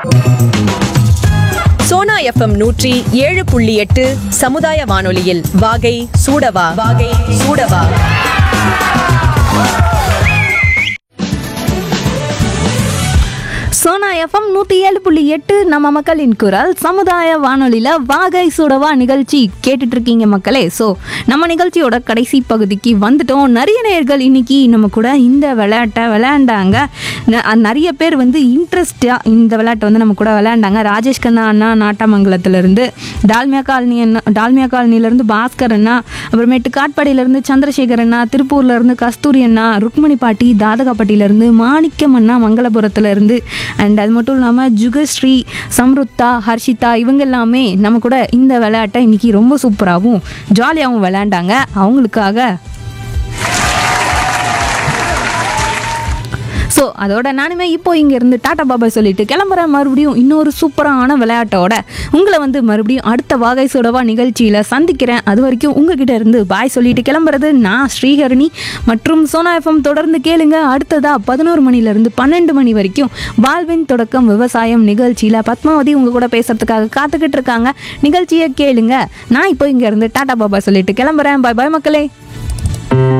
Sona FM நூற்றி ஏழு புள்ளி எட்டு சமுதாய வானொலியில் வாகை சூடவா வாகை சூடவா சோனா எஃப்எம் நூற்றி ஏழு புள்ளி எட்டு நம்ம மக்களின் குரல் சமுதாய வானொலியில் வாகை சுடவா நிகழ்ச்சி கேட்டுட்டு இருக்கீங்க மக்களே ஸோ நம்ம நிகழ்ச்சியோட கடைசி பகுதிக்கு வந்துட்டோம் நிறைய நேர்கள் இன்னைக்கு நம்ம கூட இந்த விளையாட்டை விளையாண்டாங்க ந- நிறைய பேர் வந்து இன்ட்ரெஸ்டாக இந்த விளையாட்டை வந்து நம்ம கூட விளையாண்டாங்க ராஜேஷ் கண்ணா அண்ணா நாட்டாமங்கலத்திலேருந்து டால்மியா காலனி அண்ணா டால்மியா காலனிலேருந்து பாஸ்கர் அண்ணா அப்புறமேட்டு காட்பாடியிலேருந்து சந்திரசேகர் அண்ணா திருப்பூர்லேருந்து கஸ்தூரி அண்ணா ருக்மணி பாட்டி தாதகாப்பட்டியிலேருந்து மாணிக்கம் அண்ணா மங்களபுரத்துலேருந்து அண்ட் அது மட்டும் இல்லாமல் ஜுகஸ்ரீ சம்ருத்தா ஹர்ஷிதா இவங்க எல்லாமே நம்ம கூட இந்த விளையாட்டை இன்னைக்கு ரொம்ப சூப்பராகவும் ஜாலியாகவும் விளையாண்டாங்க அவங்களுக்காக ஸோ அதோட நானுமே இப்போ இங்கேருந்து டாடா பாபாய் சொல்லிட்டு கிளம்புறேன் மறுபடியும் இன்னொரு சூப்பரான விளையாட்டோட உங்களை வந்து மறுபடியும் அடுத்த வாகை சுடவா நிகழ்ச்சியில் சந்திக்கிறேன் அது வரைக்கும் உங்ககிட்ட இருந்து பாய் சொல்லிட்டு கிளம்புறது நான் ஸ்ரீஹரணி மற்றும் சோனா எஃப்எம் தொடர்ந்து கேளுங்க அடுத்ததா பதினோரு மணிலேருந்து பன்னெண்டு மணி வரைக்கும் வாழ்வின் தொடக்கம் விவசாயம் நிகழ்ச்சியில் பத்மாவதி உங்க கூட பேசுறதுக்காக காத்துக்கிட்டு இருக்காங்க நிகழ்ச்சியை கேளுங்க நான் இப்போ இங்கேருந்து டாடா பாபாய் சொல்லிட்டு கிளம்புறேன் பாய் பாய் மக்களே